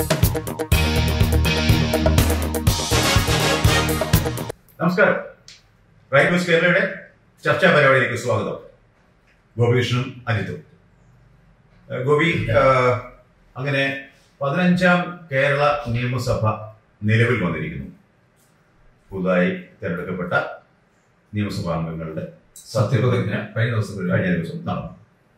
നമസ്കാരം right news കേരളയുടെ ചർച്ചാ പരിപാടിയിലേക്ക് സ്വാഗതം ഗോപികൃഷ്ണനും അജിത്തും ഏഹ് ഗോപി ഏഹ് അങ്ങനെ പതിനഞ്ചാം കേരള നിയമസഭ നിലവിൽ വന്നിരിക്കുന്നു പുതുതായി തിരഞ്ഞെടുക്കപ്പെട്ട നിയമസഭാ അംഗങ്ങളുടെ സത്യപ്രതിജ്ഞ കഴിഞ്ഞ ദിവസം കഴിഞ്ഞ ദിവസം നടന്നു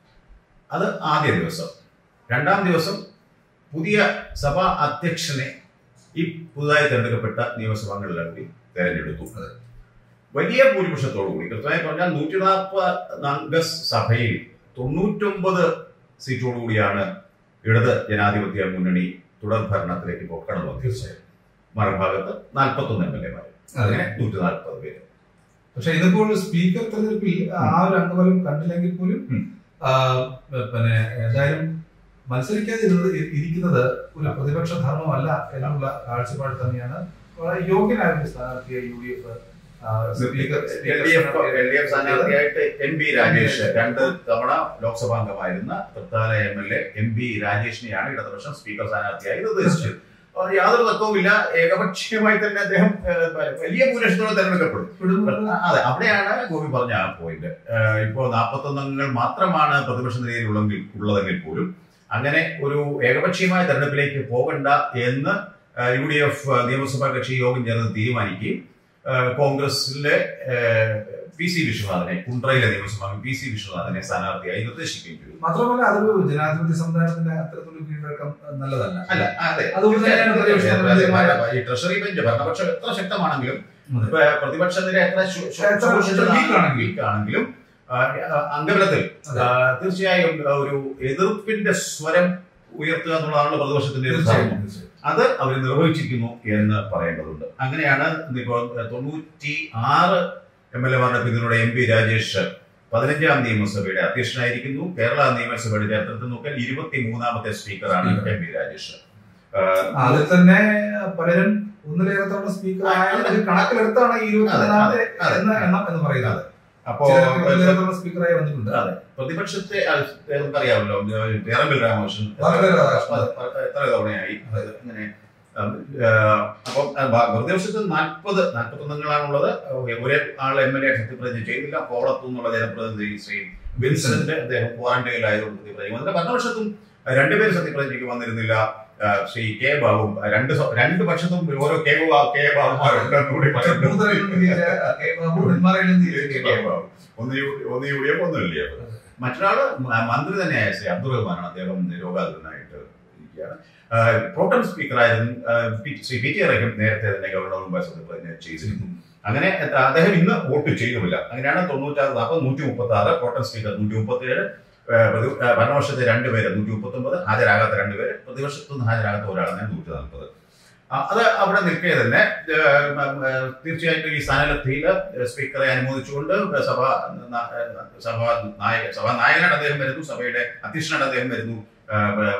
അത് ആദ്യ ദിവസം രണ്ടാം ദിവസം പുതിയ സഭാ അധ്യക്ഷനെ ഈ പുതുതായി തിരഞ്ഞെടുക്കപ്പെട്ട നിയമസഭാംഗങ്ങളെല്ലാം കൂടി തെരഞ്ഞെടുത്തു അതെ. വലിയ ഭൂരിപക്ഷത്തോടുകൂടി കൃത്യമായി പറഞ്ഞാൽ നൂറ്റി നാൽപ്പത് അംഗ സഭയിൽ തൊണ്ണൂറ്റൊമ്പത് സീറ്റോടുകൂടിയാണ് ഇടത് ജനാധിപത്യ മുന്നണി തുടർ ഭരണത്തിലേക്ക് ഇപ്പോൾ കടന്നു വന്നത് തീർച്ചയായും മറുഭാഗത്ത് നാൽപ്പത്തൊന്ന് എം എൽ എമാർ അതെ അങ്ങനെ നൂറ്റി നാൽപ്പത് പേര് പക്ഷെ ഇതിപ്പോൾ സ്പീക്കർ തെരഞ്ഞെടുപ്പിൽ ആ ഒരു അംഗബലം കണ്ടില്ലെങ്കിൽ പോലും ഉം. ആ, പിന്നെ എന്തായാലും മത്സരിക്കാതെ ഇരുന്നത് ഇരിക്കുന്നത് ഒരു പ്രതിപക്ഷ ധർമ്മമല്ല എന്നുള്ള കാഴ്ചപ്പാട് തന്നെയാണ് വളരെ യോഗ്യനായ ഒരു സ്ഥാനാർത്ഥിയെ U D F speaker L D F L D F സ്ഥാനാർത്ഥിയായിട്ട് എം പി രാജേഷ് രണ്ട് തവണ ലോക്സഭാ അംഗമായിരുന്ന Thrithala M L A M P രാജേഷിനെയാണ് ഇടതുപക്ഷം സ്പീക്കർ സ്ഥാനാർത്ഥിയായി നിർദ്ദേശിച്ചത് അപ്പോൾ യാതൊരു തത്വവുമില്ല ഏകപക്ഷീയമായി തന്നെ അദ്ദേഹം ഏഹ്, വലിയ ഭൂരിപക്ഷത്തോടെ തെരഞ്ഞെടുക്കപ്പെടും വിടുന്നത് അതെ അവിടെയാണ് ഗോപി പറഞ്ഞ ആ പോയിന്റ് ഇപ്പോൾ നാൽപ്പത്തൊന്ന് അംഗങ്ങൾ മാത്രമാണ് പ്രതിപക്ഷ നിലയിൽ ഉള്ളെങ്കിൽ ഉള്ളതെങ്കിൽ പോലും അങ്ങനെ ഒരു ഏകപക്ഷീയമായ തെരഞ്ഞെടുപ്പിലേക്ക് പോകണ്ട എന്ന് യു ഡി എഫ് നിയമസഭാ കക്ഷി യോഗം ചേർന്ന് തീരുമാനിക്കുകയും ആ, കോൺഗ്രസിലെ പി സി വിശ്വനാഥനെ കുണ്ട്രയിലെ നിയമസഭാ പി സി വിശ്വനാഥനെ സ്ഥാനാർത്ഥിയായി നിർദ്ദേശിക്കുകയും ചെയ്തു മാത്രമല്ല അതൊരു ജനാധിപത്യ സമുദായത്തിന്റെ അത്തരത്തിലൊരു കീഴ്വഴക്കം നല്ലതല്ല അല്ല അതെ അതുകൊണ്ട് തന്നെയാണ് പ്രതിപക്ഷം അതെ, അതെ, അതെ. ഈ ട്രഷറി ബെഞ്ച് ഭരണപക്ഷം എത്ര ശക്തമാണെങ്കിലും അതെ. ഇപ്പൊ പ്രതിപക്ഷ നിര എത്ര ശു- ശു- എത്ര ശോഷിച്ചതാണ് weak ആണെങ്കിലും. weak ആണെങ്കിലും ആ, ആ, അംഗബലത്തിൽ അതെ. ആ, തീർച്ചയായും ആ, ഒരു എതിർപ്പിന്റെ സ്വരം ഉയർത്തുക എന്നുള്ളതാണല്ലോ പ്രതിപക്ഷത്തിന്റെ ഒരു ധർമ്മം തീർച്ചയായും തീർച്ചയായും. അത് അവർ നിർവഹിച്ചിരിക്കുന്നു എന്ന് പറയേണ്ടതുണ്ട് അങ്ങനെയാണ് ഇപ്പോൾ തൊണ്ണൂറ്റി ആറ് എം എൽ എമാരുടെ പിന്തുണയുടെ എം പി രാജേഷ് പതിനഞ്ചാം നിയമസഭയുടെ അധ്യക്ഷനായിരിക്കുന്നു കേരള നിയമസഭയുടെ ചരിത്രത്തിൽ നോക്കിയാൽ ഇരുപത്തി മൂന്നാമത്തെ സ്പീക്കറാണ് എം പി രാജേഷ് ആ, അതിൽ തന്നെ പലരും ഒന്നിലേറെ തവണ സ്പീക്കർ ആയ ഒരു കണക്കിലെടുത്താണ് ഈ ഇരുപത്തിനാലാമത്തെ അതെ, അതെ. എന്ന എണ്ണം എന്ന് പറയുന്നത് അപ്പോ ചിലർ ഒന്നിലേറെ തവണ സ്പീക്കറായി വന്നിട്ടുണ്ട് അതെ പ്രതിപക്ഷത്തെ ആ, നമുക്കറിയാമല്ലോ പേരമ്പിൽ രാമകൃഷ്ണൻ വളരെ രാധാകൃഷ്ണൻ. അത് എത്ര തവണയായി അത് ഇങ്ങനെ ഉം, ആ, അപ്പം ആ, ഭ- പ്രതിപക്ഷത്ത് നാൽപ്പത് നാൽപ്പത്തൊന്നങ്ങളാണുള്ളത് ഒരേ ആൾ എം എൽ എ സത്യപ്രതിജ്ഞ ചെയ്തില്ല കോളത്തു എന്നുള്ള ജനപ്രതിനിധി ശ്രീ വിൻസെന്റ് അദ്ദേഹം ക്വാറന്റൈനിലായതുകൊണ്ട് സത്യപ്രതിജ്ഞ വന്നില്ല ഭരണപക്ഷത്തും രണ്ടുപേര് സത്യപ്രതിജ്ഞയ്ക്ക് വന്നിരുന്നില്ല ആ, ശ്രീ കെ ബാബുവും ആ, രണ്ട് സ- രണ്ട് പക്ഷത്തും ഓരോ കെ ബാബു കെ ബാബുമാരുണ്ടെന്ന് കൂടി പറയുന്നു മൂന്നരയിൽ ജയിച്ച കെ ബാബു നെന്മാറയിലും ജയിച്ച കെ കെ ബാബു. ബാബു. ഒന്ന് യു- ഒന്ന് യു ഡി എഫ് ഒന്ന് എൽ ഡി എഫ് മറ്റൊരാള് മ- മന്ത്രി തന്നെയായ ശ്രീ അബ്ദുൾ റഹ്മാനാണ് അദ്ദേഹം രോഗാതുരനായിട്ട് ഇരിക്കുകയാണ് ആ, പ്രോട്ടം സ്പീക്കറായിരുന്നു ആ, P- Shri P T Raheem നേരത്തെ തന്നെ ഗവർണർ മുമ്പായി സത്യപ്രതിജ്ഞ ചെയ്തിരുന്നു അങ്ങനെ എത്ര- അദ്ദേഹം ഇന്ന് വോട്ട് ചെയ്യുമില്ല അങ്ങനെയാണ് തൊണ്ണൂറ്റാറ് നാൽപ്പത് നൂറ്റി മുപ്പത്തി ആറ് പ്രോട്ടം സ്പീക്കർ നൂറ്റി മുപ്പത്തി ഏഴ് ഭരണപക്ഷത്തെ രണ്ടുപേര് നൂറ്റി മുപ്പത്തി ഒമ്പത് ഹാജരാകാത്ത രണ്ടുപേര് പ്രതിപക്ഷത്തുനിന്ന് ഹാജരാകാത്ത ഒരാളാണ് നൂറ്റി നാൽപ്പത് അത് അവിടെ നിൽക്കെ തന്നെ ഏ, ഉം, ഏ, തീർച്ചയായിട്ടും ഈ സ്ഥാനലബ്ധിയിൽ സ്പീക്കറെ അനുമോദിച്ചുകൊണ്ട് സഭ ന- സഭ നായക സഭാ നായകനായിട്ട് അദ്ദേഹം വരുന്നു സഭയുടെ അധ്യക്ഷനായിട്ട് അദ്ദേഹം വരുന്നു ആ,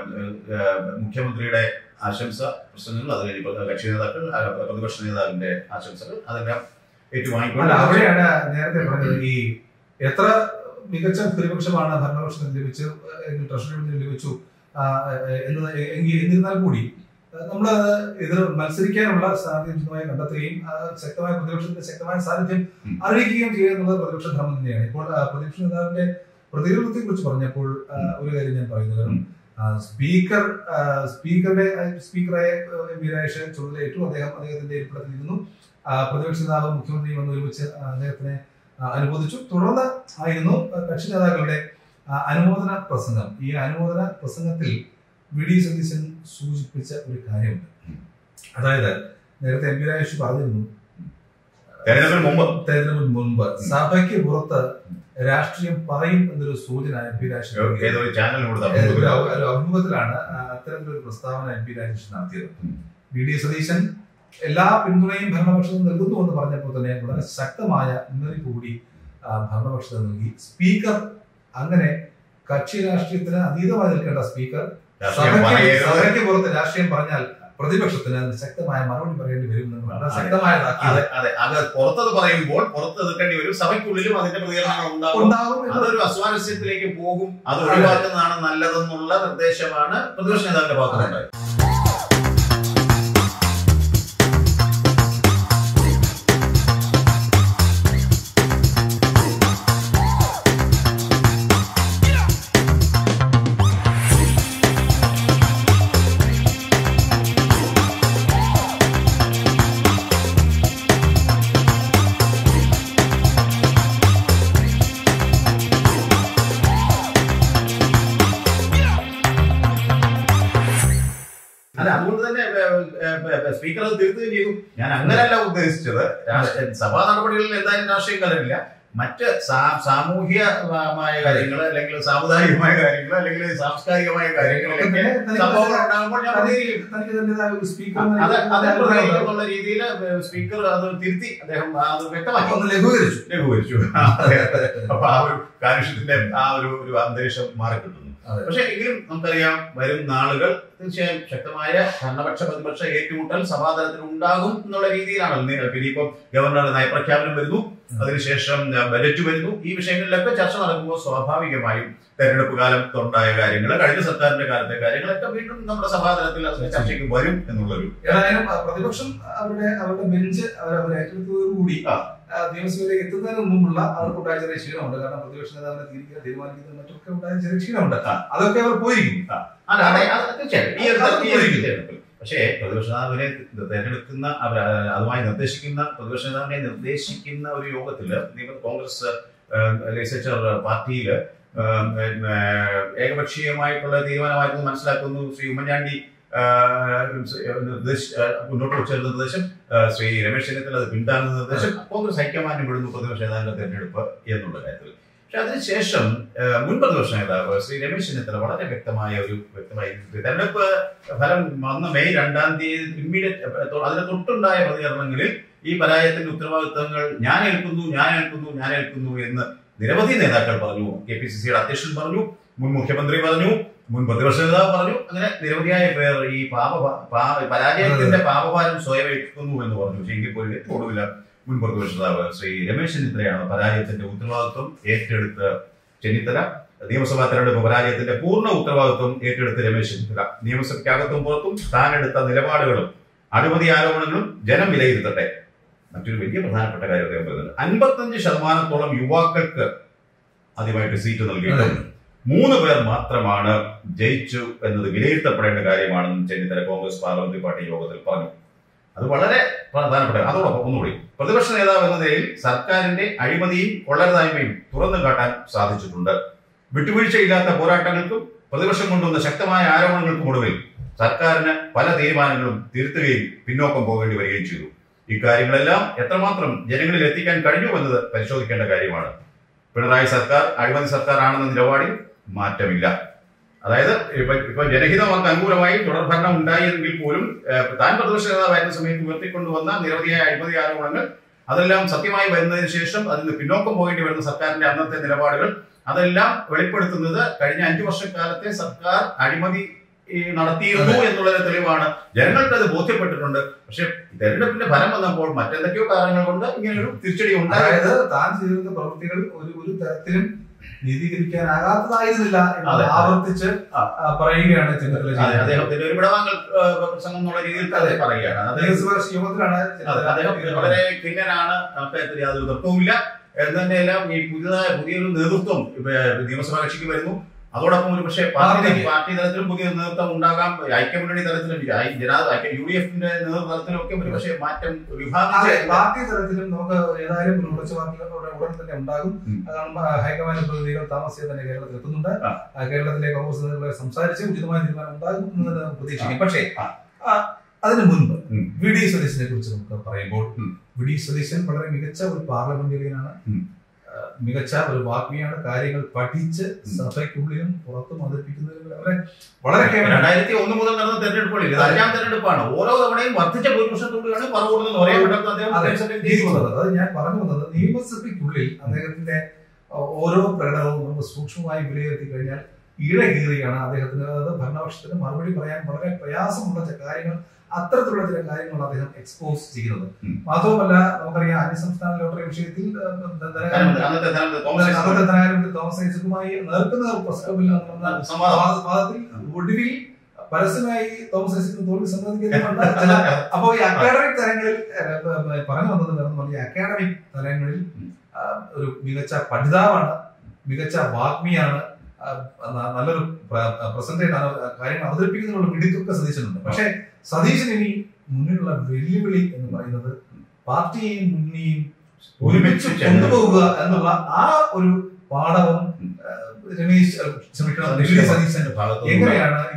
ഏ, ഏ, മുഖ്യമന്ത്രിയുടെ ആശംസ പ്രസംഗങ്ങൾ അത് കഴിഞ്ഞ് കക്ഷി നേതാക്കൾ ആ, പ്രതിപക്ഷ നേതാവിന്റെ ആശംസകൾ അതെല്ലാം അല്ല ഏറ്റുവാങ്ങിക്കൊണ്ട് അവിടെയാണ് നേരത്തെ പറഞ്ഞത് ഈ എത്ര മികച്ച ഭൂരിപക്ഷമാണ് ഭരണപക്ഷത്തിന് ലഭിച്ചു എങ്കിൽ ട്രഷറി ബെഞ്ചിന് ലഭിച്ചു ആ, എന്ന് എങ്കിൽ എന്നിരുന്നാൽ കൂടി നമ്മൾ എതിർ മത്സരിക്കാനുള്ള സാധ്യത വിശദമായി കണ്ടെത്തുകയും ആ, ശക്തമായ പ്രതിപക്ഷത്തിന്റെ ശക്തമായ സാന്നിധ്യം ഉം. അറിയിക്കുകയും ചെയ്യുക എന്നുള്ളത് പ്രതിപക്ഷ ധർമ്മം തന്നെയാണ് ഇപ്പോൾ ആ, പ്രതിപക്ഷ നേതാവിന്റെ പ്രതികരണത്തെ കുറിച്ച് പറഞ്ഞപ്പോൾ ആ, ഒരു കാര്യം ഞാൻ പറയുന്നത് കാരണം, ആ, സ്പീക്കർ ആ, സ്പീക്കറുടെ സ്പീക്കറെ എം വി രാജേഷ് ചുമതലയേറ്റു അദ്ദേഹം അദ്ദേഹത്തിന്റെ ഇരിപ്പിടത്തിലിരുന്നു ആ, പ്രതിപക്ഷ നേതാവ് മുഖ്യമന്ത്രി വന്ന് ഒരുമിച്ച് ആ, അദ്ദേഹത്തിനെ ആ, അനുമോദിച്ചു തുടർന്ന് ആയിരുന്നു ആ, കക്ഷി നേതാക്കളുടെ ആ, അനുമോദന പ്രസംഗം ഈ അനുമോദന പ്രസംഗത്തിൽ വി ഡി സതീശൻ സൂചിപ്പിച്ച ഒരു കാര്യമുണ്ട് ഉം. അതായത് നേരത്തെ എം പി രാജേഷ് പറഞ്ഞിരുന്നു തെരഞ്ഞെടുപ്പിന് മുമ്പ് തെരഞ്ഞെടുപ്പിന് മുൻപ് സഭയ്ക്ക് പുറത്ത് രാഷ്ട്രീയം പറയും എന്നൊരു സൂചന എം പി രാജേഷ് നൽകി. ഏതോ ഒരു ചാനലിനോട് ഒരു തമ്മിൽ അവ- ഒരു അഭിമുഖത്തിലാണ് ആ, അത്തരത്തിലൊരു പ്രസ്താവന എം പി രാജേഷ് നടത്തിയത് ഉം. വി ഡി സതീശൻ എല്ലാ പിന്തുണയും ഭരണപക്ഷത്ത് നൽകുന്നു എന്ന് പറഞ്ഞപ്പോൾ തന്നെ വളരെ ശക്തമായ മുന്നറിയിപ്പ് കൂടി ആ, ഭരണപക്ഷത്ത് നൽകി സ്പീക്കർ അങ്ങനെ കക്ഷി രാഷ്ട്രീയത്തിന് അതീതമായി നിൽക്കേണ്ട സ്പീക്കർ രാഷ്ട്രീയം സഭയ്ക്ക് പറയരുത് സഭയ്ക്ക് പുറത്ത് രാഷ്ട്രീയം പറഞ്ഞാൽ പ്രതിപക്ഷത്തിന് അതിന് ശക്തമായ മറുപടി പറയേണ്ടി വരും എന്ന് വളരെ അതെ. ശക്തമായ അതെ അതെ അത് പുറത്തത് പറയുമ്പോൾ പുറത്ത് എതിർക്കേണ്ടി വരും സഭയ്ക്കുള്ളിലും അതിന്റെ പ്രതികരണങ്ങൾ ഉണ്ടാവും ഉണ്ടാകും എന്ന് അതൊരു അസ്വാരസ്യത്തിലേക്ക് പോകും അത് ഒഴിവാക്കുന്നതാണ് നല്ലതെന്നുള്ള നിർദ്ദേശമാണ് പ്രതിപക്ഷ നേതാവിന്റെ ഭാഗത്തുനിന്നുണ്ടായത് അല്ല അതുകൊണ്ട് തന്നെ സ്പീക്കർ അത് തിരുത്തുകയും ചെയ്തു ഞാൻ അങ്ങനെയല്ല ഉദ്ദേശിച്ചത് രാഷ്ട്രീയ സഭാ നടപടികളിൽ എന്തായാലും രാഷ്ട്രീയം കലരില്ല മറ്റ് സാ- സാമൂഹ്യമായ കാര്യങ്ങൾ അല്ലെങ്കിൽ സാമുദായികമായ കാര്യങ്ങൾ അല്ലെങ്കിൽ സാംസ്കാരികമായ കാര്യങ്ങളിലൊക്കെ സംഭവങ്ങൾ ഉണ്ടാകുമ്പോൾ ഞാൻ പ്രതികരിക്കും. തനിക്ക് തന്റേതായ ഒരു സ്പീക്കർ അത് അത് പ്രതികരിക്കും എന്നുള്ള രീതിയിൽ സ്പീക്കർ അത് തിരുത്തി അദ്ദേഹം അത് വ്യക്തമാക്കി ഒന്ന് ലഘൂകരിച്ചു ലഘൂകരിച്ചു അതെ, അതെ. അപ്പൊ ആ ഒരു കാര്യത്തിന്റെ ആ ഒരു ഒരു അന്തരീക്ഷം മാറിക്കിട്ടുന്നു അതെ. പക്ഷെ എങ്കിലും നമുക്കറിയാം വരും നാളുകൾ തീർച്ചയായും ശക്തമായ ഭരണപക്ഷ പ്രതിപക്ഷ ഏറ്റുമുട്ടൽ സഭാതലത്തിൽ ഉണ്ടാകും എന്നുള്ള രീതിയിലാണ് പിന്നെ ഇപ്പം ഗവർണറുടെ നയപ്രഖ്യാപനം വരുന്നു അതിനുശേഷം ബജറ്റ് വരുന്നു ഈ വിഷയങ്ങളിലൊക്കെ ചർച്ച നടക്കുമ്പോൾ സ്വാഭാവികമായും തെരഞ്ഞെടുപ്പ് കാലത്തുണ്ടായ കാര്യങ്ങൾ കഴിഞ്ഞ സർക്കാരിന്റെ കാലത്തെ കാര്യങ്ങളൊക്കെ വീണ്ടും നമ്മുടെ സഭാതലത്തിൽ അതിന്റെ ചർച്ചയ്ക്ക് വരും എന്നുള്ളൊരു ഏതായാലും ആ, പ്രതിപക്ഷം അവരുടെ അവരുടെ ബെഞ്ച് അവർ അവർ ഏറ്റെടുത്തതോടുകൂടി ആ. ആ, നിയമസഭയിലേക്ക് എത്തുന്നതിന് മുമ്പുള്ള അവർക്കുണ്ടായ ചെറിയ ക്ഷീണമുണ്ട് കാരണം പ്രതിപക്ഷ നേതാവിനെ തീരുമാനിക്കാൻ തീരുമാനിക്കുന്നത് മറ്റൊക്കെ ഉണ്ടായ ചെറിയ ക്ഷീണമുണ്ട് ആ. അതൊക്കെ അവർ പോയിരിക്കും അല്ല അതെ അത് തീർച്ചയായും ഈ ഒരു അത് ഈ ഒരു പോയിരിക്കും. തെരഞ്ഞെടുപ്പിൽ പക്ഷേ പ്രതിപക്ഷ നേതാവിനെ തെരഞ്ഞെടുക്കുന്ന അവർ അതുമായി നിർദ്ദേശിക്കുന്ന പ്രതിപക്ഷ നേതാവിനെ നിർദ്ദേശിക്കുന്ന ഒരു യോഗത്തില് നിയമ- കോൺഗ്രസ് ലെജിസ്ലേച്ചർ പാർട്ടിയില് ഏഹ്, പിന്നെ ഏകപക്ഷീയമായിട്ടുള്ള തീരുമാനമായിരുന്നു മനസ്സിലാക്കുന്നു ശ്രീ ഉമ്മൻചാണ്ടി ഏഹ്, നിർദ്ദേശ- ഏഹ്, മുന്നോട്ട് വെച്ച ഒരു നിർദ്ദേശം ഏഹ്, ശ്രീ രമേശ് ചെന്നിത്തല അത് പിന്താങ്ങുന്ന നിർദ്ദേശം കോൺഗ്രസ് ഹൈക്കമാൻഡ് വിടുന്നു പ്രതിപക്ഷ നേതാവിന്റെ തെരഞ്ഞെടുപ്പ് എന്നുള്ള കാര്യത്തിൽ പക്ഷെ അതിനുശേഷം ഏഹ്, മുൻ പ്രതിപക്ഷ നേതാവ് ശ്രീ രമേശ് ചെന്നിത്തല വളരെ വ്യക്തമായ ഒരു വ്യക്തമായ തെരഞ്ഞെടുപ്പ് ഫലം വന്ന മെയ് രണ്ടാം തീയതി ഇമ്മീഡിയറ്റ് അതിന് തൊട്ടുണ്ടായ പ്രതികരണങ്ങളിൽ ഈ പരാജയത്തിന്റെ ഉത്തരവാദിത്തങ്ങൾ ഞാൻ ഏൽക്കുന്നു ഞാൻ ഏൽക്കുന്നു ഞാൻ ഏൽക്കുന്നു എന്ന് നിരവധി നേതാക്കൾ പറഞ്ഞു കെ പി സി സിയുടെ അധ്യക്ഷൻ പറഞ്ഞു മുൻ മുഖ്യമന്ത്രി പറഞ്ഞു മുൻ പ്രതിപക്ഷ നേതാവ് പറഞ്ഞു അങ്ങനെ നിരവധിയായ പേർ ഈ പാപ പാ- പരാജയത്തിന്റെ പാപഭാരം സ്വയം എടുക്കുന്നു എന്ന് പറഞ്ഞു പക്ഷേ എങ്കിൽ പോലും ഏറ്റവും ഒടുവിൽ മുൻ പ്രതിപക്ഷ നേതാവ് ശ്രീ രമേശ് ചെന്നിത്തലയാണ് പരാജയത്തിന്റെ ഉത്തരവാദിത്വം ഏറ്റെടുത്ത് ചെന്നിത്തല നിയമസഭാ തെരഞ്ഞെടുപ്പ് പരാജയത്തിന്റെ പൂർണ്ണ ഉത്തരവാദിത്വം ഏറ്റെടുത്ത് രമേശ് ചെന്നിത്തല നിയമസഭയ്ക്കകത്തും പുറത്തും താനെടുത്ത നിലപാടുകളും അഴിമതി ആരോപണങ്ങളും ജനം വിലയിരുത്തട്ടെ മറ്റൊരു വലിയ പ്രധാനപ്പെട്ട കാര്യം അദ്ദേഹം പറയുന്നത് അൻപത്തഞ്ച് ശതമാനത്തോളം യുവാക്കൾക്ക് ആദ്യമായിട്ട് സീറ്റ് നൽകിയിട്ടുണ്ട് മൂന്ന് പേർ മാത്രമാണ് ജയിച്ചു എന്നത് വിലയിരുത്തപ്പെടേണ്ട കാര്യമാണെന്ന് ചെന്നിത്തല കോൺഗ്രസ് പാർലമെന്ററി പാർട്ടി യോഗത്തിൽ പറഞ്ഞു അത് വളരെ പ്രധാനപ്പെട്ട അതോടൊപ്പം ഒന്നുകൂടി പ്രതിപക്ഷ നേതാവ് എന്ന നിലയിൽ സർക്കാരിന്റെ അഴിമതിയും കൊള്ളരുതായ്മയും തുറന്നു കാട്ടാൻ സാധിച്ചിട്ടുണ്ട് വിട്ടുവീഴ്ചയില്ലാത്ത പോരാട്ടങ്ങൾക്കും പ്രതിപക്ഷം കൊണ്ടുവന്ന ശക്തമായ ആരോപണങ്ങൾക്കും ഒടുവിൽ സർക്കാരിന് പല തീരുമാനങ്ങളും തിരുത്തുകയും പിന്നോക്കം പോകേണ്ടി വരികയും ചെയ്തു ഇക്കാര്യങ്ങളെല്ലാം എത്രമാത്രം ജനങ്ങളിൽ എത്തിക്കാൻ കഴിഞ്ഞു എന്നത് പരിശോധിക്കേണ്ട കാര്യമാണ് പിണറായി സർക്കാർ അഴിമതി സർക്കാർ ആണെന്ന നിലപാടിൽ മാറ്റമില്ല അതായത് ഇപ്പൊ ഇപ്പൊ ജനഹിതമാർക്ക് അനുകൂലമായി തുടർഭരണം ഉണ്ടായെങ്കിൽ പോലും ഏഹ്, താൻ പ്രതിപക്ഷ നേതാവായിരുന്ന സമയത്ത് ഉയർത്തിക്കൊണ്ടുവന്ന നിരവധിയായ അഴിമതി ആരോപണങ്ങൾ അതെല്ലാം സത്യമായി വരുന്നതിന് ശേഷം അതിന് പിന്നോക്കം പോകേണ്ടി വരുന്ന സർക്കാരിന്റെ അന്നത്തെ നിലപാടുകൾ അതെല്ലാം വെളിപ്പെടുത്തുന്നത് കഴിഞ്ഞ അഞ്ചു വർഷക്കാലത്തെ സർക്കാർ അഴിമതി ഈ, നടത്തിയിരുന്നു എന്നുള്ളതിന് തെളിവാണ് ജനങ്ങൾക്ക് അത് ബോധ്യപ്പെട്ടിട്ടുണ്ട് പക്ഷെ തെരഞ്ഞെടുപ്പിന്റെ ഫലം വന്നപ്പോൾ മറ്റെന്തൊക്കെയോ കാരണങ്ങൾ കൊണ്ട് ഇങ്ങനെ ഒരു തിരിച്ചടി ഉണ്ടായത് അതായത് താൻ ചെയ്തിരുന്ന പ്രവൃത്തികൾ ഒരു ഒരു തരത്തിലും നീതീകരിക്കാനാകാത്തതായിരുന്നില്ല എന്ന് അതെ. ആവർത്തിച്ച് ആ. ആ, പറയുകയാണ് ചെന്നിത്തല അതെ, ചെയ്തത്. അദ്ദേഹത്തിന്റെ ഒരു വിടവാങ്ങൽ ഏഹ്, പ്രസംഗം എന്നുള്ള രീതിയിൽ അത് പറയുകയാണ് അത് നിയമസഭാ യോഗത്തിലാണ് അതെ, ചെന്നിത്തല അദ്ദേഹം ഇത് വളരെ ഭിന്നനാണ് അക്കാര്യത്തിൽ യാതൊരു തർക്കവുമില്ല എന്ന് തന്നെയെല്ലാം ഈ പുതിയതായ പുതിയൊരു നേതൃത്വം ഇപ്പൊ നിയമസഭാ കക്ഷിക്ക് വരുന്നു അതോടൊപ്പം ഒരു പക്ഷേ പാർട്ടി പാർട്ടിക്ക്. പാർട്ടി തലത്തിലും പുതിയ നേതൃത്വം ഉണ്ടാകാം ഐക്യമുന്നണി തലത്തിലും ഐ- ജനാ യു ഡി എഫിന്റെ നേതൃത്വത്തിലും ഒക്കെ ഒരു പക്ഷേ മാറ്റം അതെ വിഭാഗം പാർട്ടി തലത്തിലും നമുക്ക് ഏതായാലും ഒരു ഉറച്ച പാർട്ടികളുടെ ഉടൻ തന്നെ ഉണ്ടാകും ഉം. അതാണ് ഹൈക്കമാൻഡ് പ്രതിനിധികൾ താമസിയാതെ തന്നെ കേരളത്തിൽ എത്തുന്നുണ്ട് ആ. ആ, കേരളത്തിലെ കോൺഗ്രസ് നേതാക്കളെ സംസാരിച്ച് ഉചിതമായ തീരുമാനം ഉണ്ടാകും എന്ന് തന്നെ നമുക്ക് പ്രതീക്ഷിക്കും പക്ഷേ ആ. ആ, അതിനു മുൻപ് ഉം. വി ഡി സതീശനെ കുറിച്ച് നമുക്ക് പറയുമ്പോൾ ഉം. വി ഡി സതീശൻ വളരെ മികച്ച ഒരു പാർലമെന്റേറിയനാണ് ഉം. ആ, മികച്ച ഒരു വാഗ്മിയാണ് കാര്യങ്ങൾ പഠിച്ച് ഉം. സഭയ്ക്കുള്ളിലും പുറത്തും അവതരിപ്പിക്കുന്നതിൽ വളരെ വളരെ കേവലം രണ്ടായിരത്തി ഒന്ന് മുതൽ നടന്ന തെരഞ്ഞെടുപ്പുകളിൽ ഇത് അഞ്ചാം തെരഞ്ഞെടുപ്പാണ് ഓരോ തവണയും വർദ്ധിച്ച ഭൂരിപക്ഷത്തോടെയാണ് പറവൂർന്ന് ഒരേ മണ്ഡലത്തിൽ അദ്ദേഹം അതെ. നിയമസഭയിൽ ജയിച്ചു ജയിച്ചു വന്നത്. വന്നത് അത് ഞാൻ പറഞ്ഞു വന്നത് നിയമസഭയ്ക്കുള്ളിൽ അദ്ദേഹത്തിന്റെ അഹ്, ഓരോ പ്രകടനവും നമ്മൾ സൂക്ഷ്മമായി വിലയിരുത്തി കഴിഞ്ഞാൽ ഇഴകീറിയാണ് അദ്ദേഹത്തിന് അതായത് ഭരണപക്ഷത്തിന് മറുപടി പറയാൻ വളരെ പ്രയാസമുള്ള ചില കാര്യങ്ങൾ അത്തരത്തിലുള്ള ചില കാര്യങ്ങളാണ് അദ്ദേഹം എക്സ്പോസ് ചെയ്യുന്നത് ഉം. മാത്രവുമല്ല നമുക്കറിയാം അന്യസംസ്ഥാന ലോട്ടറി വിഷയത്തിൽ അഹ്, ധനകാര്യ- ധനമന്ത്രി- അന്നത്തെ ധനമന്ത്രി തോമസ് ഐസക് അന്നത്തെ ധനകാര്യമന്ത്രി തോമസ് ഐസക്കുമായി നേർക്കുനേർ പ്രസംഗമില്ല നടന്ന സംവാദം വാദത്തിൽ ഒടുവിൽ പരസ്യമായി തോമസ് ഐസക്കിന് തോൽവി സമ്മതിക്കുന്നുണ്ട് ചില അപ്പോ ഈ അക്കാഡമിക് തലങ്ങളിൽ ഏഹ്, ഏഹ്, പറഞ്ഞു വന്നത് വേണമെന്ന് പറഞ്ഞാൽ അക്കാഡമിക് തലങ്ങളിൽ ഉം. ആ, ഒരു മികച്ച പഠിതാവാണ് മികച്ച വാഗ്മിയാണ് ആ, ന- നല്ലൊരു പ്രസന്റേറ്റ് ആണ് കാര്യങ്ങൾ അവതരിപ്പിക്കുന്നതിനുള്ള മിടിത്തൊക്കെ സതീശനുണ്ട് പക്ഷേ സതീശൻ ഇനി മുന്നിലുള്ള വെല്ലുവിളി എന്ന് പറയുന്നത് പാർട്ടിയെയും മുന്നിയും ഒരുമിച്ച് കൊണ്ടുപോകുക എന്നുള്ള ആ ഒരു പാഠവും ആ, രമേശ് ആ, ക്ഷമിക്കണം വി ഡി സതീശൻ ഭാഗത്തുനിന്ന് എങ്ങനെയാണ് ഇനി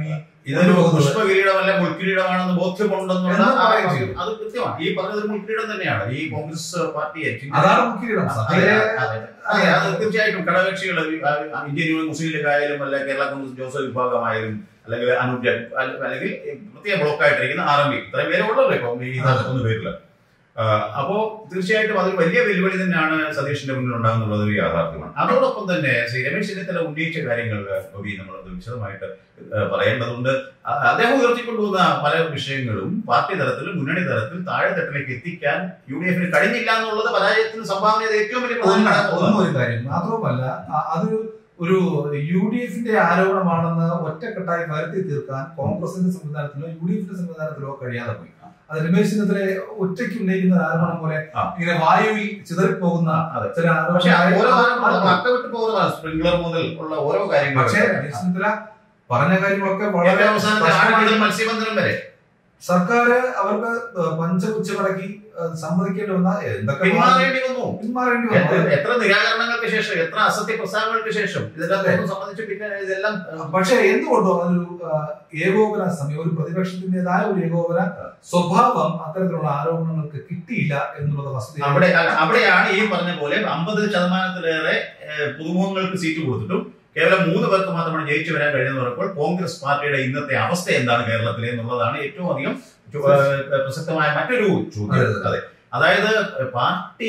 ഇതൊരു കൊണ്ടുപോകുന്നത്. പുഷ്പകിരീടമല്ല മുൾക്കിരീടമാണെന്ന് ബോധ്യമുണ്ടെന്നുള്ള എന്ന് ആ- പറയുകയും ചെയ്തു. അത് കൃത്യമാണ് ഈ പറഞ്ഞത് ഒരു മുൾക്കിരീടം തന്നെയാണ് ഈ കോൺഗ്രസ് പാർട്ടിയെ അതാണ് മുഖ്യകിരീടം അതെ, സഭയിലെ അതെ, അതെ, അത് തീർച്ചയായിട്ടും ഘടകകക്ഷികൾ ഇന്ത്യൻ യൂണിയൻ മുസ്ലിം ലീഗ് ആയാലും അല്ല കേരള കോൺഗ്രസ് ജോസഫ് വിഭാഗമായാലും അല്ലെങ്കിൽ അനുജ അല്ല- അല്ലെങ്കിൽ പ്രത്യേക ബ്ലോക്കായിട്ടിരിക്കുന്ന ആർ എം പി ഇത്രയും പേരെ ഉള്ളല്ലോ ഇപ്പം ഈ മൂന്ന് പേരില് ആ, അപ്പോ തീർച്ചയായിട്ടും അതൊരു വലിയ വെല്ലുവിളി തന്നെയാണ് സതീഷിന്റെ മുന്നിൽ ഉണ്ടാകുന്നുള്ളത് ഒരു യാഥാർത്ഥ്യമാണ് അതോടൊപ്പം തന്നെ ശ്രീ രമേശ് ചെന്നിത്തല ഉന്നയിച്ച കാര്യങ്ങൾ ഗോപി നമ്മളത് വിശദമായിട്ട് ആ, പറയേണ്ടതുണ്ട് ആ, അദ്ദേഹം ഉയർത്തിക്കൊണ്ടുവന്ന പല വിഷയങ്ങളും പാർട്ടി തലത്തിലും മുന്നണി തലത്തിൽ താഴെത്തട്ടിലേക്ക് എത്തിക്കാൻ യു ഡി എഫിന് കഴിഞ്ഞില്ല എന്നുള്ളത് പരാജയത്തിന് സംഭാവന ചെയ്ത ഏറ്റവും വലിയ പ്രധാന ഒന്ന് ഘടകമാണ്. ഒന്ന് ഒരു കാര്യം മാത്രവുമല്ല അ- അതൊരു ഒരു യു ഡി എഫിന്റെ ആരോപണമാണെന്ന് ഒറ്റക്കെട്ടായി വരുത്തി തീർക്കാൻ കോൺഗ്രസിന്റെ സംവിധാനത്തിലോ യു ഡി എഫിന്റെ സംവിധാനത്തിലോ കഴിയാതെ പോയി അത് രമേശ് ചെന്നിത്തല ഒറ്റയ്ക്ക് ഉന്നയിക്കുന്ന ഒരു ആരോപണം പോലെ ആ. ഇങ്ങനെ വായുവിൽ ചിതറിപ്പോകുന്ന അതെ. ചില പക്ഷെ ആരോപണങ്ങൾ ഓരോ ആരോപണങ്ങളും അക്കവിട്ട് പോകുന്നതാണ് സ്പ്രിംഗ്ലർ മുതൽ ഉള്ള ഓരോ കാര്യങ്ങളും പക്ഷേ രമേശ് ചെന്നിത്തല പറഞ്ഞ കാര്യങ്ങളൊക്കെ വളരെ ഏറ്റവും അവസാനത്തെ ആട് സ്പഷ്ടമായി മുതൽ മത്സ്യബന്ധനം വരെ സർക്കാർ അവർക്ക് പഞ്ചപുച്ഛ മടക്കി സമ്മതിക്കേണ്ടി വന്ന എന്തൊക്കെ പിന്മാറേണ്ടി വന്നു പിന്മാറേണ്ടി എത്ര വന്നു എത്ര നിരാകരണങ്ങൾക്ക് ശേഷം എത്ര അസത്യ പ്രസ്താവനകൾക്ക് ശേഷം ഇതെല്ലാം തുറന്ന് സംബന്ധിച്ച് പിന്നെ ഇതെല്ലാം പക്ഷെ എന്തുകൊണ്ടോ അതൊരു ആ, ഏകോപന സമയം ഒരു പ്രതിപക്ഷത്തിന്റേതായ ഒരു ഏകോപന സ്വഭാവം അത്തരത്തിലുള്ള ആരോപണങ്ങൾക്ക് കിട്ടിയില്ല എന്നുള്ളത് വസ്തുത അവിടെ അവിടെയാണ് ഈ പറഞ്ഞ പോലെ അമ്പത് ശതമാനത്തിലേറെ ഏഹ്, പുതുമുഖങ്ങൾക്ക് സീറ്റ് കൊടുത്തിട്ടും കേവലം മൂന്ന് പേർക്ക് മാത്രമാണ് ജയിച്ചു വരാൻ കഴിഞ്ഞെന്ന് പറയുമ്പോൾ കോൺഗ്രസ് പാർട്ടിയുടെ ഇന്നത്തെ അവസ്ഥ എന്താണ് കേരളത്തിലെ എന്നുള്ളതാണ് ഏറ്റവും അധികം ചു- ഏഹ്, പ്രസക്തമായ മറ്റൊരു ചോദ്യം അതെ, അതെ അതായത് പാർട്ടി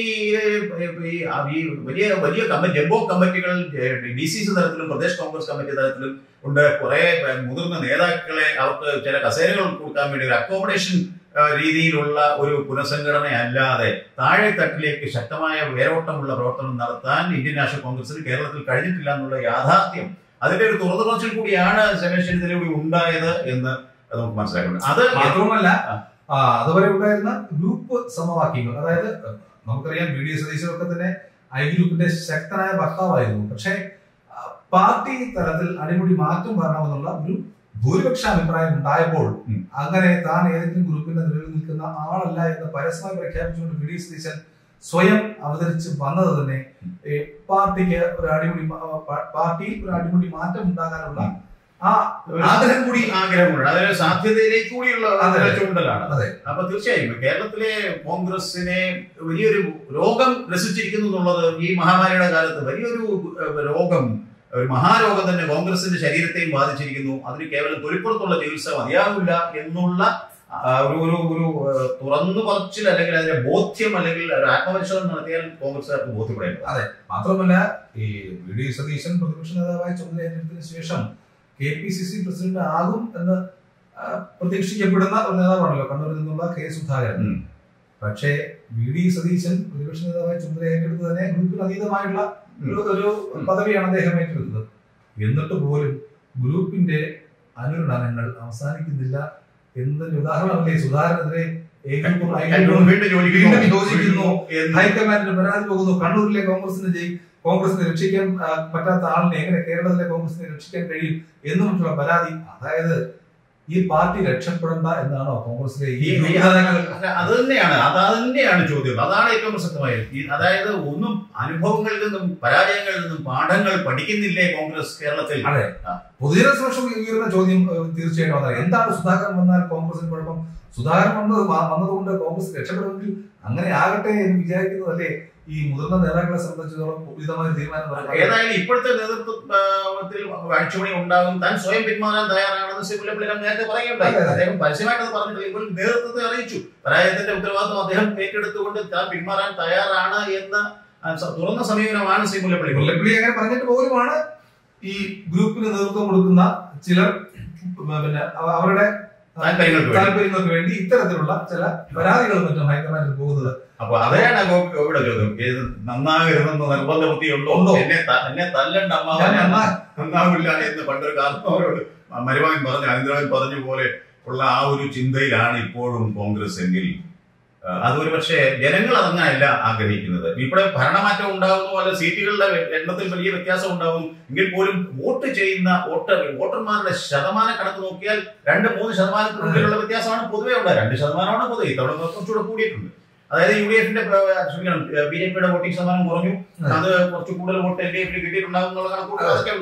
ഈ ഈ വലിയ വലിയ കമ്മിറ്റി ജംബോ കമ്മിറ്റികൾ ഡി സി സി തലത്തിലും പ്രദേശ് കോൺഗ്രസ് കമ്മിറ്റി തലത്തിലും ഉണ്ട് കുറെ മുതിർന്ന നേതാക്കളെ അവർക്ക് ചില കസേരകൾ കൊടുക്കാൻ വേണ്ടി ഒരു അക്കോമഡേഷൻ രീതിയിലുള്ള ഒരു പുനഃസംഘടന അല്ലാതെ താഴെ തട്ടിലേക്ക് ശക്തമായ വേരോട്ടമുള്ള പ്രവർത്തനം നടത്താൻ ഇന്ത്യൻ നാഷണൽ കോൺഗ്രസിന് കേരളത്തിൽ കഴിഞ്ഞിട്ടില്ല എന്നുള്ള യാഥാർത്ഥ്യം അതിന്റെ ഒരു തുറന്നു പറച്ചിൽ കൂടിയാണ് രമേശ് ചെന്നിത്തലയുടെ ഉണ്ടായത് എന്ന് നമുക്ക് മനസ്സിലാക്കുന്നത് അത് മാത്രവുമല്ല ആ. ആ, അതുവരെ ഉണ്ടായിരുന്ന ഗ്രൂപ്പ് സമവാക്യങ്ങൾ അതായത് നമുക്കറിയാം ബി ഡി എസ് സതീശനൊക്കെ തന്നെ ഐ ഗ്രൂപ്പിന്റെ ശക്തനായ വക്താവായിരുന്നു പക്ഷേ ആ, പാർട്ടി തലത്തിൽ അടിമുടി മാറ്റം വരണമെന്നുള്ള ഒരു ഭൂരിപക്ഷ അഭിപ്രായം ഉണ്ടായപ്പോൾ ഉം. അങ്ങനെ താൻ ഏതെങ്കിലും ഗ്രൂപ്പിന്റെ നിലവിൽ നിൽക്കുന്ന ആളല്ല എന്ന് പരസ്യമായി പ്രഖ്യാപിച്ചുകൊണ്ട് ബി ഡി സതീശൻ സ്വയം അവതരിച്ച് വന്നത് തന്നെ ഏ, പാർട്ടിക്ക് ഒരു അടിമുടി മാ- പാ- പാർട്ടിയിൽ ഒരു അടിമുടി മാറ്റം ഉണ്ടാകാനുള്ള ആ ഒരു ആഗ്രഹം കൂടി ആഗ്രഹമുണ്ട് അതൊരു സാധ്യതയിലേക്ക് കൂടിയുള്ള അതെ. ഒരു ചൂണ്ടലാണ് അതെ. അപ്പൊ തീർച്ചയായും കേരളത്തിലെ കോൺഗ്രസിനെ വലിയൊരു രോഗം രസിച്ചിരിക്കുന്നു എന്നുള്ളത് ഈ മഹാമാരിയുടെ കാലത്ത് വലിയൊരു ഏഹ്, രോഗം ഒരു മഹാരോഗം തന്നെ കോൺഗ്രസിന്റെ ശരീരത്തെയും ബാധിച്ചിരിക്കുന്നു അതിന് കേവലം തൊലിപ്പുറത്തുള്ള ചികിത്സ മതിയാവില്ല എന്നുള്ള ആ, ഒരു ഒരു ഒരു ഏഹ്, തുറന്നു പറച്ചിൽ അല്ലെങ്കിൽ അതിന്റെ ബോധ്യം അല്ലെങ്കിൽ ഒരു ആത്മപരിശോധന നടത്തിയാൽ കോൺഗ്രസ്സുകാർക്ക് ബോധ്യപ്പെടേണ്ടത് മാത്രമല്ല ഈ വി ഡി സതീശൻ പ്രതിപക്ഷ നേതാവായി ചുമതലയേറ്റതിനു ശേഷം K P C C president ആകും എന്ന് ആ, പ്രതീക്ഷിക്കപ്പെടുന്ന ഒരു നേതാവാണല്ലോ കണ്ണൂരിൽ നിന്നുള്ള കെ സുധാകരൻ ഉം. പക്ഷേ വി ഡി സതീശൻ പ്രതിപക്ഷ നേതാവായി ചുമതല ഏറ്റെടുത്ത് തന്നെ ഗ്രൂപ്പിന് അതീതമായിട്ടുള്ള ഒരു ഒരു പദവിയാണ് അദ്ദേഹം ഏറ്റെടുത്തത് എന്നിട്ട് പോലും ഗ്രൂപ്പിന്റെ അനുരണനങ്ങൾ അവസാനിക്കുന്നില്ല എന്നതിന്റെ ഉദാഹരണമല്ലേ സുധാകരനെതിരെ എ ഗ്രൂപ്പും ഐ ഗ്രൂപ്പും വീണ്ടും വീണ്ടും യോജിക്കുന്നു. എന്ന് ഹൈക്കമാൻഡിന് പരാതി പോകുന്നു കണ്ണൂരിലെ കോൺഗ്രസിന് ജയി കോൺഗ്രസിനെ രക്ഷിക്കാൻ ആ, പറ്റാത്ത ആളിനെ എങ്ങനെ കേരളത്തിലെ കോൺഗ്രസിനെ രക്ഷിക്കാൻ കഴിയും എന്നുമുള്ള പരാതി അതായത് ഈ പാർട്ടി രക്ഷപ്പെടണ്ട എന്നാണോ കോൺഗ്രസിലെ ഈ ഈ- ഈ- ഗ്രൂപ്പ് അല്ല, അത് തന്നെയാണ് അത് തന്നെയാണ് ചോദ്യം അതാണ് ഏറ്റവും പ്രസക്തമായത് ഈ അതായത് ഒന്നും അനുഭവങ്ങളിൽ നിന്നും പരാജയങ്ങളിൽ നിന്നും പാഠങ്ങൾ പഠിക്കുന്നില്ലേ കോൺഗ്രസ് കേരളത്തിൽ അതെ പൊതുജന സമക്ഷം ഉയർന്ന ചോദ്യം ഏഹ്, തീർച്ചയായിട്ടും അതാണ് എന്താണ് സുധാകരൻ വന്നാൽ കോൺഗ്രസിന് കുഴപ്പം സുധാകരൻ വന്നത് വ- വന്നതുകൊണ്ട് കോൺഗ്രസ് രക്ഷപ്പെടുമെങ്കിൽ അങ്ങനെ ആകട്ടെ എന്ന് വിചാരിക്കുന്നതല്ലേ ഈ മുതിർന്ന നേതാക്കളെ സംബന്ധിച്ചിടത്തോളം ഉചിതമായ തീരുമാനം നടത്താൻ ഏതായാലും ഇപ്പോഴത്തെ നേതൃത്വത്തിൽ അഴിച്ചുപണി ഉണ്ടാകും താൻ സ്വയം പിന്മാറാൻ തയ്യാറാണെന്ന് ശ്രീ മുല്ലപ്പള്ളിരാം നേരത്തെ പറയുകയുണ്ടായി അതെ, അതെ. അദ്ദേഹം പരസ്യമായിട്ടത് പറഞ്ഞിട്ടില്ല ഇപ്പോൾ നേതൃത്വത്തെ അറിയിച്ചു പരാജയത്തിന്റെ ഉത്തരവാദിത്വം അദ്ദേഹം ഏറ്റെടുത്തുകൊണ്ട് താൻ പിന്മാറാൻ തയ്യാറാണ് എന്ന ആ, സ- തുറന്ന സമീപനമാണ് ശ്രീ മുല്ലപ്പള്ളി മുല്ലപ്പള്ളി അങ്ങനെ പറഞ്ഞിട്ട് പോലുമാണ് ഈ ഗ്രൂപ്പിന് നേതൃത്വം കൊടുക്കുന്ന ചിലർ പിന്നെ അവ- അവരുടെ താല്പര്യങ്ങൾക്ക് വേണ്ടി. താല്പര്യങ്ങൾക്ക് വേണ്ടി ഇത്തരത്തിലുള്ള ചില പരാതികളും മറ്റും ഹൈക്കമാൻഡിൽ പോകുന്നത് അപ്പൊ അതാണ് ഗോപി- ഗോപിയുടെ ചോദ്യം ഏത് നന്നാകരുതെന്ന് നിർബന്ധ ബുദ്ധിയുണ്ടോ ഉണ്ടോ? എന്നെ ത- എന്നെ തല്ലണ്ട അമ്മാവൻ ഞാൻ നന്നാ- നന്നാവില്ല എന്ന് പണ്ടൊരു കാരണവരോട് മരുമകൻ പറഞ്ഞു അനന്തരവൻ പറഞ്ഞ പോലെ ഉള്ള ആ ഒരു ചിന്തയിലാണ് ഇപ്പോഴും കോൺഗ്രസ് എങ്കിൽ ആ, അത് ഒരു പക്ഷേ ജനങ്ങൾ അതങ്ങനെയല്ല ആഗ്രഹിക്കുന്നത് ഇവിടെ ഭരണമാറ്റം ഉണ്ടാകുന്നു അല്ല സീറ്റുകളുടെ എണ്ണത്തിൽ വലിയ വ്യത്യാസം ഉണ്ടാകുന്നു എങ്കിൽ പോലും വോട്ട് ചെയ്യുന്ന വോട്ടർ വോട്ടർമാരുടെ ശതമാന കണക്ക് നോക്കിയാൽ രണ്ട് മൂന്ന് ശതമാനത്തിനുള്ളിലുള്ള വ്യത്യാസമാണ് പൊതുവെ ഉണ്ടായത് രണ്ട് ശതമാനമാണ് പൊതുവെ ഇത്തവണ കുറച്ചുകൂടെ കൂടിയിട്ടുണ്ട് അതായത് യു ഡി എഫിന്റെ ക്ഷമിക്കണം ബി ജെ പിയുടെ വോട്ടിംഗ് ശതമാനം കുറഞ്ഞു അതെ. അത് കുറച്ച് കൂടുതൽ വോട്ട് എൽ ഡി എഫിന് കിട്ടിയിട്ടുണ്ടാകും എന്നുള്ള കണക്കൂട്ടലൊക്കെ ഉണ്ടാവും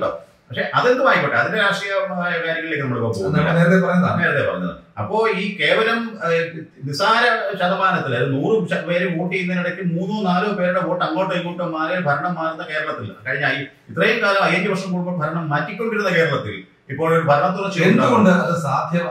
പക്ഷെ അതെന്തും ആയിക്കോട്ടെ അതിന്റെ രാഷ്ട്രീയമായ കാര്യങ്ങളിലേക്ക് നമ്മളിപ്പോ നമ്മൾ പോകുന്നില്ല നേരത്തെ പറയുന്നതാണ് നേരത്തെ പറഞ്ഞത് അപ്പോ ഈ കേവലം ഏഹ്, നിസാര ശതമാനത്തിൽ അതായത് നൂറ് ശ- പേര് വോട്ട് ചെയ്യുന്നതിനിടയ്ക്ക് മൂന്നോ നാലോ പേരുടെ വോട്ട് അങ്ങോട്ടോ ഇങ്ങോട്ടോ മാറി ഭരണം മാറുന്ന കേരളത്തിൽ കഴിഞ്ഞ ഈ- ഇത്രയും കാലം അയ്യഞ്ച് വർഷം കൂടുമ്പോൾ ഭരണം മാറ്റിക്കൊണ്ടിരുന്ന കേരളത്തിൽ ഇപ്പോൾ ഒരു ഭരണ തുടർച്ച എന്തുകൊണ്ട് അത് സാധ്യം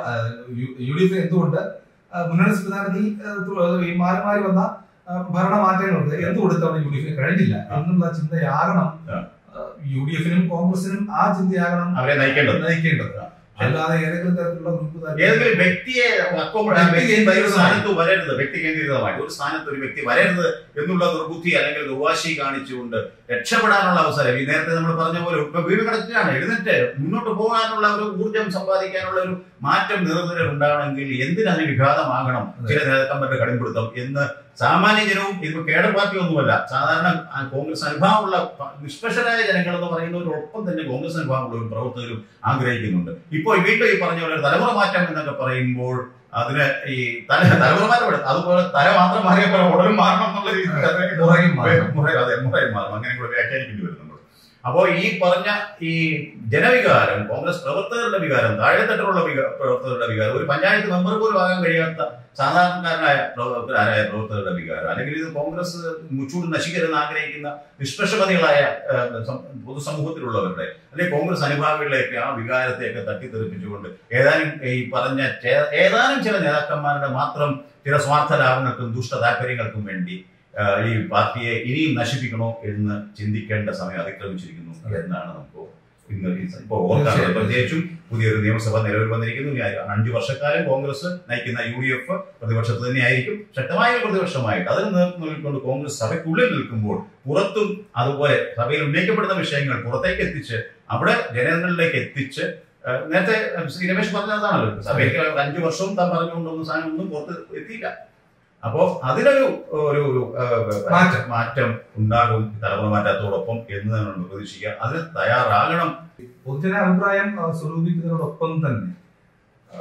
യു ഡി എഫ് എന്തുകൊണ്ട് ആ, മുന്നണി സംവിധാനത്തിൽ ആ, തു- ഈ മാറി മാറി വന്ന ആ, ഭരണമാറ്റങ്ങളുണ്ട് എന്തുകൊണ്ട് ഇത്തവണ യു ഡി എഫിന് കഴിഞ്ഞില്ല എന്നുള്ള ചിന്തയാകണം ആ. യു ഡി എഫിനും കോൺഗ്രസിനും ആ ചിന്തയാകണം അവരെ നയിക്കേണ്ടത് നയിക്കേണ്ടത് അല്ലാതെ ഏതെങ്കിലും തരത്തിലുള്ള ഗ്രൂപ്പ് താല്പര്യം- ഏതെങ്കിലും വ്യക്തിയെ അക്കോമ- വ്യക്തി വ്യക്തി കേന്ദ്രീകൃതമായി. ഒരു സ്ഥാനത്ത് വരരുത് വ്യക്തി കേന്ദ്രീകൃതമായിട്ട് ഒരു സ്ഥാനത്ത് ഒരു വ്യക്തി വരരുത് എന്നുള്ള ദുർബുദ്ധി അല്ലെങ്കിൽ ദുർവാശി കാണിച്ചുകൊണ്ട് രക്ഷപ്പെടാനുള്ള അവസരം ഈ നേരത്തെ നമ്മൾ പറഞ്ഞ പോലെ ഇപ്പൊ വീട് കിടക്കുകയാണ് എഴുന്നേറ്റ് മുന്നോട്ട് പോകാനുള്ള ഒരു ഊർജം സമ്പാദിക്കാനുള്ള ഒരു മാറ്റം നേതൃത്വത്തിൽ ഉണ്ടാവണമെങ്കിൽ എന്തിനതിന് വിഘാതമാകണം ചില നേതാക്കന്മാരുടെ കടുംപിടുത്തം എന്ന് സാമാന്യ ജനവും ഇതിപ്പോ കേഡർ പാർട്ടി ഒന്നുമല്ല സാധാരണ ആ കോൺഗ്രസ് അനുഭാവമുള്ള പ- നിഷ്പക്ഷരായ ജനങ്ങൾ എന്ന് പറയുന്നവരൊപ്പം തന്നെ കോൺഗ്രസ് അനുഭാവമുള്ളവരും പ്രവർത്തകരും ആഗ്രഹിക്കുന്നുണ്ട് ഇപ്പോൾ വീണ്ടും ഈ പറഞ്ഞ പോലെ ഒരു തലമുറ മാറ്റം എന്നൊക്കെ പറയുമ്പോൾ അതിന് ഈ തല തലമുറ മാറ്റം വേണം. അതുപോലെ തല മാത്രം മാറിയ പോലെ ഉടലും മാറണം എന്നുള്ള രീതിയിൽ മുറയും മാറണം. മുറ- അതെ മുറയും മാറണം അങ്ങനെ കൂടെ വ്യാഖ്യാനിക്കേണ്ടി വരും നമ്മൾ അപ്പോൾ ഈ പറഞ്ഞ ഈ ജനവികാരം കോൺഗ്രസ് പ്രവർത്തകരുടെ വികാരം താഴെത്തട്ടിലുള്ള വികാ- പ്രവർത്തകരുടെ വികാരം ഒരു പഞ്ചായത്ത് മെമ്പർ പോലും ആകാൻ കഴിയാത്ത സാധാരണക്കാരനായ പ്രവർത്തകരായ പ്രവർത്തകരുടെ വികാരം അല്ലെങ്കിൽ ഇത് കോൺഗ്രസ് മുച്ചൂട് നശിക്കരുതെന്ന് ആഗ്രഹിക്കുന്ന നിഷ്പക്ഷമതികളായ ഏഹ്, സം- പൊതുസമൂഹത്തിലുള്ളവരുടെ അല്ലെങ്കിൽ കോൺഗ്രസ് അനുഭാവികളിലേക്ക് ആ വികാരത്തെയൊക്കെ തട്ടിത്തെറിപ്പിച്ചുകൊണ്ട് ഏതാനും ഈ പറഞ്ഞ ചേ- ഏതാനും ചില നേതാക്കന്മാരുടെ മാത്രം ചില സ്വാർത്ഥ ലാഭങ്ങൾക്കും ദുഷ്ട താല്പര്യങ്ങൾക്കും വേണ്ടി ആ, ഈ പാർട്ടിയെ ഇനിയും നശിപ്പിക്കണോ എന്ന് ചിന്തിക്കേണ്ട സമയം അതിക്രമിച്ചിരിക്കുന്നു എന്നാണ് നമുക്ക് ഇന്ന് ഈ സ- ഇപ്പോൾ ഓർക്കാനുള്ളത് തീർച്ചയായും. പ്രത്യേകിച്ചും പുതിയൊരു നിയമസഭ നിലവിൽ വന്നിരിക്കുന്നു ഇനി അഞ്ചു വർഷക്കാലം കോൺഗ്രസ് നയിക്കുന്ന യു ഡി എഫ് പ്രതിപക്ഷത്ത് തന്നെയായിരിക്കും ശക്തമായ ഒരു പ്രതിപക്ഷമായിട്ട് അതിന് നേതൃത്വം നൽകിക്കൊണ്ട് കോൺഗ്രസ് സഭയ്ക്കുള്ളിൽ നിൽക്കുമ്പോൾ പുറത്തും അതുപോലെ സഭയിൽ ഉന്നയിക്കപ്പെടുന്ന വിഷയങ്ങൾ പുറത്തേക്ക് എത്തിച്ച് അവിടെ ജനങ്ങളിലേക്ക് എത്തിച്ച് ആ, നേരത്തെ ശ്രീ രമേശ് പറഞ്ഞതാണല്ലോ സഭയ്ക്ക് അഞ്ചു വർഷവും താൻ പറഞ്ഞുകൊണ്ടൊന്നും സാധനം ഒന്നും പുറത്ത് എത്തിയില്ല അപ്പോ അതിനൊരു ഒരു ഒരു ആ, മാറ്റം. മാറ്റം ഉണ്ടാകും തലമുറ മാറ്റത്തോടൊപ്പം എന്ന് നമ്മൾ പ്രതീക്ഷിക്കുക അതിന് തയ്യാറാകണം പൊതുജന അഭിപ്രായം ആ, സ്വരൂപിക്കുന്നതിനോടൊപ്പം തന്നെ ആ,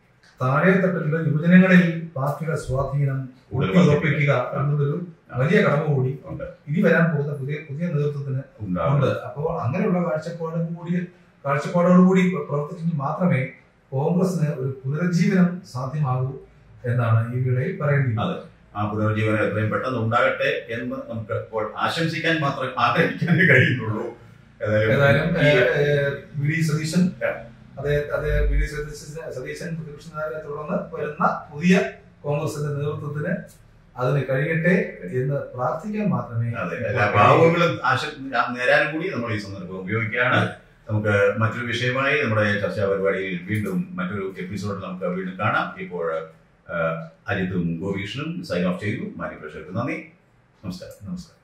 താഴെ തട്ടിലുള്ള യുവജനങ്ങളിൽ പാർട്ടിയുടെ സ്വാധീനം കൂടുതൽ ഉറപ്പിക്കുക എന്നുള്ളൊരു വലിയ കടമ കൂടി ഉണ്ട്. ഇനി വരാൻ പോകുന്ന പുതിയ പുതിയ നേതൃത്വത്തിന് ഉണ്ടാകും ഉണ്ട് അപ്പോൾ അങ്ങനെയുള്ള കാഴ്ചപ്പാടോട് കൂടി കാഴ്ചപ്പാടോട് കൂടി പ്രവർത്തിച്ചെങ്കിൽ മാത്രമേ കോൺഗ്രസിന് ഒരു പുനരുജ്ജീവനം സാധ്യമാകൂ എന്നാണ് ഈ വേളയിൽ പറയേണ്ടത് അതെ. ആ പുനർജീവനം എത്രയും പെട്ടെന്ന് ഉണ്ടാകട്ടെ എന്ന് നമുക്ക് ഇപ്പോൾ ആശംസിക്കാൻ മാത്രം ആഗ്രഹിക്കാൻ കഴിയുന്നുള്ളൂ ഏതായാലും ഏതായാലും ഈ വി ഡി സതീശൻ Yeah. അതെ അതെ വി ഡി സതീശൻ സതീശൻ പ്രതിപക്ഷ നേതാവിനെ തുടർന്ന് വരുന്ന പുതിയ കോൺഗ്രസിന്റെ നേതൃത്വത്തിന് അതിന് കഴിയട്ടെ എന്ന് പ്രാർത്ഥിക്കാൻ മാത്രമേ അതെ എല്ലാ ഭാവങ്ങളും ആശ നേരാനും കൂടി നമ്മൾ ഈ സന്ദർഭം ഉപയോഗിക്കുകയാണ് നമുക്ക് മറ്റൊരു വിഷയമായി നമ്മുടെ ചർച്ചാ പരിപാടിയിൽ വീണ്ടും മറ്റൊരു എപ്പിസോഡിൽ നമുക്ക് വീണ്ടും കാണാം ഇപ്പോൾ ആ, അജിത്തും ഗോപീഷനും സൈൻ ഓഫ് ചെയ്തു മാന്യ പ്രേക്ഷകർക്ക് നന്ദി നമസ്കാരം നമസ്കാരം